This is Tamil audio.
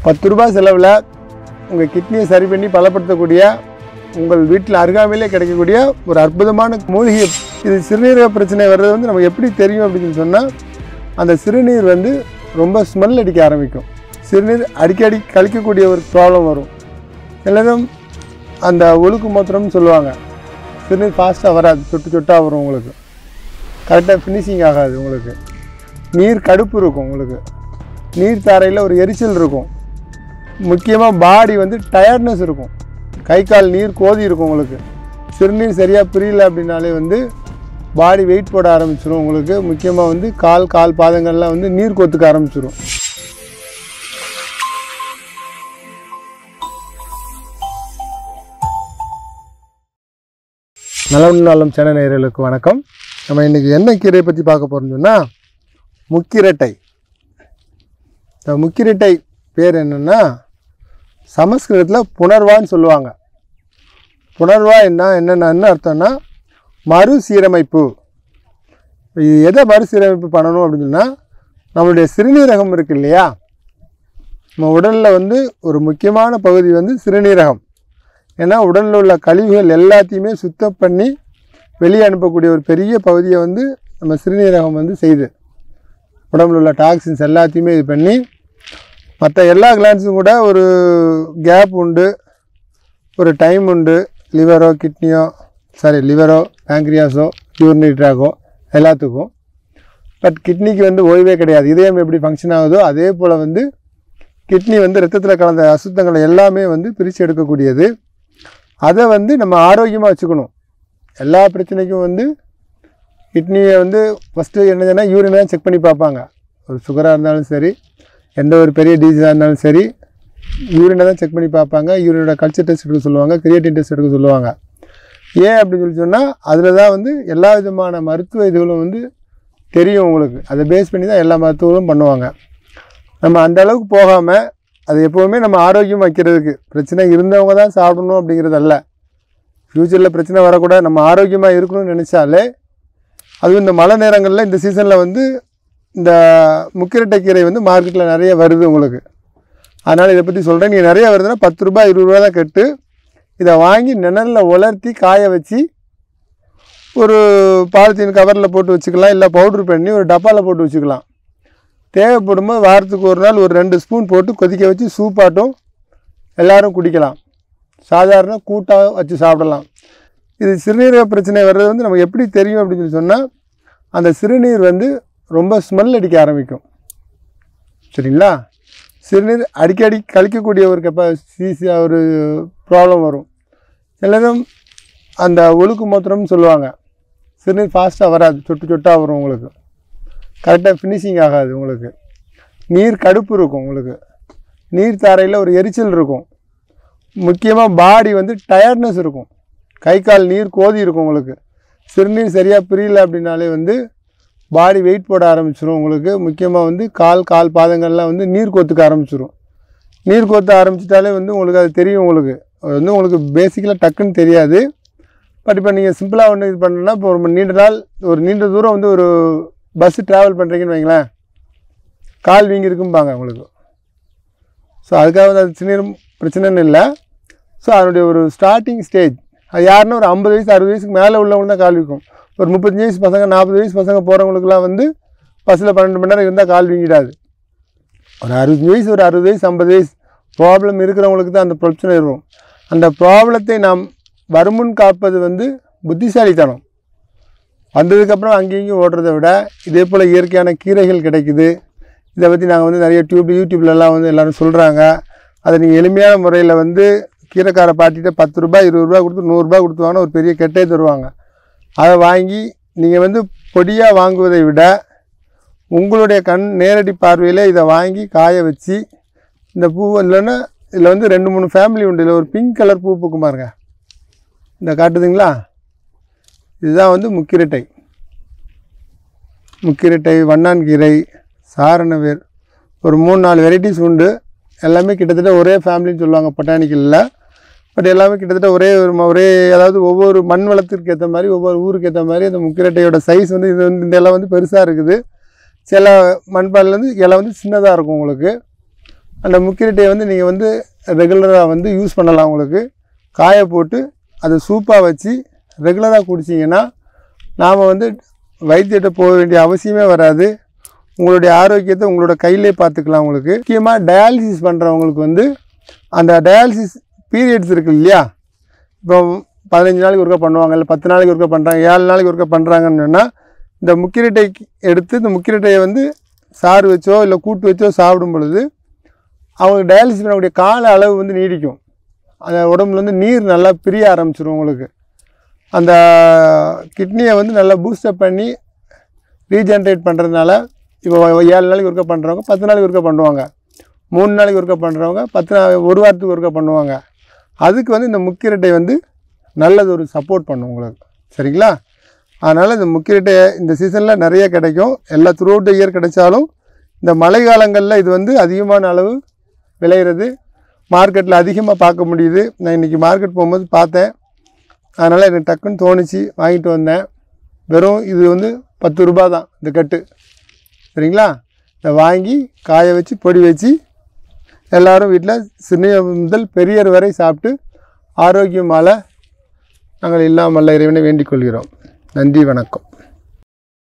பத்து ரூபாய் செலவில் உங்கள் கிட்னியை சரி பண்ணி பலப்படுத்தக்கூடிய உங்கள் வீட்டில் அருகாமையிலே கிடைக்கக்கூடிய ஒரு அற்புதமான மூலிகை இது சிறுநீரக பிரச்சனை வர்றது வந்து நமக்கு எப்படி தெரியும் அப்படின்னு சொன்னால் அந்த சிறுநீர் வந்து ரொம்ப ஸ்மெல் அடிக்க ஆரம்பிக்கும் சிறுநீர் அடிக்கடி கழிக்கக்கூடிய ஒரு ப்ராப்ளம் வரும் எல்லாரும் அந்த ஒழுக்கு மூத்திரம்னு சொல்லுவாங்க சிறுநீர் ஃபாஸ்ட்டாக வராது சொட்டு சொட்டாக வரும் உங்களுக்கு கரெக்டாக ஃபினிஷிங் ஆகாது உங்களுக்கு நீர் கடுப்பு இருக்கும் உங்களுக்கு நீர் தாரையில் ஒரு எரிச்சல் இருக்கும் முக்கியமாக பாடி வந்து டயர்ட்னஸ் இருக்கும் கை கால் நீர் கோதி இருக்கும் உங்களுக்கு சிறுநீர் சரியாக பிரியல அப்படின்னாலே வந்து பாடி வெயிட் போட ஆரம்பிச்சிடும் உங்களுக்கு முக்கியமாக வந்து கால் கால் பாதங்கள்லாம் வந்து நீர் கொத்துக்க ஆரம்பிச்சிடும் நலம் நலம் சேனல் நேயர்களுக்கு வணக்கம் நம்ம இன்றைக்கி என்ன கீரையை பற்றி பார்க்க போகிறோம்னு சொன்னால் முக்கிரட்டை இந்த முக்கிரட்டை பேர் என்னென்னா சமஸ்கிருதத்தில் புனர்வான்னு சொல்லுவாங்க புனர்வா என்ன என்னென்னு அர்த்தம்னா மறுசீரமைப்பு இது எதை மறுசீரமைப்பு பண்ணணும் அப்படின்னு சொன்னால் நம்மளுடைய சிறுநீரகம் இருக்கு இல்லையா நம்ம உடலில் வந்து ஒரு முக்கியமான பகுதி வந்து சிறுநீரகம் ஏன்னா உடலில் உள்ள கழிவுகள் எல்லாத்தையுமே சுத்தம் பண்ணி வெளியே அனுப்பக்கூடிய ஒரு பெரிய பகுதியை வந்து நம்ம சிறுநீரகம் வந்து செய்யுது உடம்புல உள்ள டாக்ஸின்ஸ் எல்லாத்தையுமே இது பண்ணி மற்ற எல்லா கிளான்ஸும் கூட ஒரு கேப் உண்டு ஒரு டைம் உண்டு லிவரோ கிட்னியோ சாரி லிவரோ பேங்க்ரியாஸோ யூரினரி ட்ராகோ எல்லாத்துக்கும் பட் கிட்னிக்கு வந்து ஓய்வே கிடையாது இதயம் எப்படி ஃபங்க்ஷன் ஆகுதோ அதே போல் வந்து கிட்னி வந்து ரத்தத்தில் கலந்த அசுத்தங்களை எல்லாமே வந்து பிரித்து எடுக்கக்கூடியது அதை வந்து நம்ம ஆரோக்கியமாக வச்சுக்கணும் எல்லா பிரச்சனைக்கும் வந்து கிட்னியை வந்து ஃபஸ்ட்டு என்னதுன்னா யூரினை தான் செக் பண்ணி பார்ப்பாங்க ஒரு சுகராக இருந்தாலும் சரி எந்த ஒரு பெரிய டிசீஸாக இருந்தாலும் சரி யூரினை தான் செக் பண்ணி பார்ப்பாங்க யூரினோட கல்ச்சர் டெஸ்ட் எடுக்க சொல்லுவாங்க கிரியேட்டின் டெஸ்ட் எடுக்க சொல்லுவாங்க ஏன் அப்படின்னு சொல்லி சொன்னால் அதில் தான் வந்து எல்லா விதமான மருத்துவ இதுகளும் வந்து தெரியும் உங்களுக்கு அதை பேஸ் பண்ணி தான் எல்லா மருத்துவங்களும் பண்ணுவாங்க நம்ம அந்த அளவுக்கு போகாமல் அது எப்போவுமே நம்ம ஆரோக்கியம் வைக்கிறதுக்கு பிரச்சனை இருந்தவங்க தான் சாப்பிடணும் அப்படிங்கிறது அல்ல ஃப்யூச்சரில் பிரச்சனை வரக்கூடாது நம்ம ஆரோக்கியமாக இருக்கணும்னு நினச்சாலே அதுவும் இந்த மழை நேரங்களில் இந்த சீசனில் வந்து இந்த முக்கிரட்டை கீரை வந்து மார்க்கெட்டில் நிறைய வருது உங்களுக்கு அதனால் இதை பற்றி சொல்கிறேன் நீங்கள் நிறைய வருதுன்னா பத்து ரூபாய் இருபது ரூபா தான் கட்டு இதை வாங்கி நிழலில் உலர்த்தி காய வச்சு ஒரு பாலித்தீன் கவரில் போட்டு வச்சுக்கலாம் இல்லை பவுட்ரு பண்ணி ஒரு டப்பாவில் போட்டு வச்சுக்கலாம் தேவைப்படும்போது வாரத்துக்கு ஒரு நாள் ஒரு ரெண்டு ஸ்பூன் போட்டு கொதிக்க வச்சு சூப்பாட்டும் எல்லாரும் குடிக்கலாம் சாதாரண கூட்டாக வச்சு சாப்பிடலாம் இது சிறுநீரக பிரச்சனை வர்றது வந்து நமக்கு எப்படி தெரியும் அப்படின்னு சொல்லி சொன்னால் அந்த சிறுநீர் வந்து ரொம்ப ஸ்மெல் அடிக்க ஆரம்பிக்கும் சரிங்களா சிறுநீர் அடிக்கடி கழிக்கக்கூடிய ஒரு கெப்பா சீசி ஒரு ப்ராப்ளம் வரும் சிலரும் அந்த ஒழுக்கு மூத்திரம்னு சொல்லுவாங்க சிறுநீர் ஃபாஸ்ட்டாக வராது சொட்டு சொட்டாக வரும் உங்களுக்கு கரெக்டாக ஃபினிஷிங் ஆகாது உங்களுக்கு நீர் கடுப்பு இருக்கும் உங்களுக்கு நீர் தாரையில் ஒரு எரிச்சல் இருக்கும் முக்கியமாக பாடி வந்து டயர்ட்னஸ் இருக்கும் கை கால் நீர் கோதி இருக்கும் உங்களுக்கு சிறுநீர் சரியாக பிரியல அப்படின்னாலே வந்து பாடி வெயிட் போட ஆரம்பிச்சிடும் உங்களுக்கு முக்கியமாக வந்து கால் கால் பாதங்கள்லாம் வந்து நீர் கோத்துக்க ஆரம்பிச்சிடும் நீர் கோத்த ஆரம்பிச்சிட்டாலே வந்து உங்களுக்கு அது தெரியும் உங்களுக்கு அது வந்து உங்களுக்கு பேசிக்கலாக டக்குன்னு தெரியாது பட் இப்போ நீங்கள் சிம்பிளாக ஒன்று இது பண்ணணும்னா இப்போ ஒரு நீண்ட நாள் ஒரு நீண்ட தூரம் வந்து ஒரு பஸ்ஸு ட்ராவல் பண்ணுறீங்கன்னு வைங்களேன் கால் வீங்கி இருக்கும்பாங்க உங்களுக்கு ஸோ அதுக்காக வந்து அது சின்ன பிரச்சனைன்னு இல்லை ஸோ அதனுடைய ஒரு ஸ்டார்டிங் ஸ்டேஜ் அது யாருன்னா ஒரு ஐம்பது வயசு அறுபது வயசுக்கு மேலே உள்ளவங்க தான் கால் வீக்கும் ஒரு முப்பத்தஞ்சு வயசு பசங்க நாற்பது வயசு பசங்க போகிறவங்களுக்குலாம் வந்து பஸ்ஸில் பன்னெண்டு மணி நேரம் இருந்தால் கால் வீங்கிடாது ஒரு அறுபத்தஞ்சு வயசு ஒரு அறுபது வயசு ஐம்பது வயசு ப்ராப்ளம் இருக்கிறவங்களுக்கு தான் அந்த பிரச்சனை இருக்கும் அந்த ப்ராப்ளத்தை நாம் வருமுன் காப்பது வந்து புத்திசாலித்தனம் வந்ததுக்கப்புறம் அங்கேயும் இங்கேயும் ஓடுறதை விட இதே போல் இயற்கையான கீரைகள் கிடைக்குது இதை பற்றி நாங்கள் வந்து நிறைய டியூப் யூடியூப்லலாம் வந்து எல்லோரும் சொல்கிறாங்க அதை நீங்கள் எளிமையான முறையில் வந்து கீரைக்கார பாட்டிகிட்ட பத்து ரூபாய் இருபது ரூபா கொடுத்து நூறுரூபா கொடுத்து வாங்கினா ஒரு பெரிய கெட்டே தருவாங்க அதை வாங்கி நீங்கள் வந்து பொடியாக வாங்குவதை விட உங்களுடைய கண் நேரடி பார்வையில் இதை வாங்கி காய வச்சு இந்த பூ இல்லைன்னா இதில் வந்து ரெண்டு மூணு ஃபேமிலி உண்டு இதில் ஒரு பிங்க் கலர் பூ பூக்கும் பாருங்க இந்த காட்டுதுங்களா இதுதான் வந்து முக்கிரட்டை முக்கிரட்டை வண்ணான்கீரை சாரணவேர் ஒரு மூணு நாலு வெரைட்டிஸ் உண்டு எல்லாமே கிட்டத்தட்ட ஒரே ஃபேமிலின்னு சொல்லுவாங்க பொட்டானிக்கலில் பட் எல்லாமே கிட்டத்தட்ட ஒரே ஒரு ம- ஒரே அதாவது ஒவ்வொரு மண் வளத்திற்கு ஏற்ற மாதிரி ஒவ்வொரு ஊருக்கு ஏற்ற மாதிரி அந்த முக்கிரட்டையோட சைஸ் வந்து இது வந்து இந்த இலை வந்து பெருசாக இருக்குது சில மண்பாலில் வந்து இலை வந்து சின்னதாக இருக்கும் உங்களுக்கு அந்த முக்கிரட்டையை வந்து நீங்கள் வந்து ரெகுலராக வந்து யூஸ் பண்ணலாம் உங்களுக்கு காய போட்டு அதை சூப்பாக வச்சு ரெகுலராக குடிச்சிங்கன்னா நாம் வந்து வைத்தியத்தை போக வேண்டிய அவசியமே வராது உங்களுடைய ஆரோக்கியத்தை உங்களோட கையிலே பார்த்துக்கலாம் உங்களுக்கு முக்கியமாக டயாலிசிஸ் பண்ணுறவங்களுக்கு வந்து அந்த டயாலிசிஸ் பீரியட்ஸ் இருக்கு இல்லையா இப்போ பதினஞ்சு நாளைக்கு ஒருக்கா பண்ணுவாங்க இல்லை பத்து நாளைக்கு ஒருக்கா பண்ணுறாங்க ஏழு நாளைக்கு ஒருக்கா பண்ணுறாங்கன்னு சொன்னால் இந்த முக்கிரட்டை எடுத்து இந்த முக்கிரட்டையை வந்து சாறு வச்சோ இல்லை கூட்டு வச்சோ சாப்பிடும் பொழுது அவங்க டயாலிசிஸ் பண்ணக்கூடிய கால அளவு வந்து நீடிக்கும் அந்த உடம்புல வந்து நீர் நல்லா பிரிய ஆரம்பிச்சிடும் உங்களுக்கு அந்த கிட்னியை வந்து நல்லா பூஸ்டப் பண்ணி ரீஜென்ரேட் பண்ணுறதுனால இப்போ ஏழு நாளைக்கு ஒருக்கா பண்ணுறவங்க பத்து நாளைக்கு ஒருக்கா பண்ணுவாங்க மூணு நாளைக்கு ஒருக்கா பண்ணுறவங்க பத்து நா- ஒரு வாரத்துக்கு ஒருக்கா பண்ணுவாங்க அதுக்கு வந்து இந்த முக்கிரட்டை வந்து நல்லது ஒரு சப்போர்ட் பண்ணும் உங்களுக்கு சரிங்களா அதனால் இந்த முக்கிரட்டை இந்த சீசனில் நிறைய கிடைக்கும் எல்லா த்ரூ அவுட் இயர் கிடைச்சாலும் இந்த மழை காலங்களில் இது வந்து அதிகமான அளவு விளையிறது மார்க்கெட்டில் அதிகமாக பார்க்க முடியுது நான் இன்றைக்கி மார்க்கெட் போகும்போது பார்த்தேன் அதனால் எனக்கு டக்குன்னு தோணுச்சு வாங்கிட்டு வந்தேன் வெறும் இது வந்து பத்து ரூபா தான் இந்த கட்டு சரிங்களா இதை வாங்கி காய வச்சு பொடி வச்சு எல்லாரும் வீட்டில் சின்ன முதல் பெரியர் வரை சாப்பிட்டு ஆரோக்கியமால நாங்கள் இல்லாமல் இறைவனை வேண்டிக் கொள்கிறோம் நன்றி வணக்கம்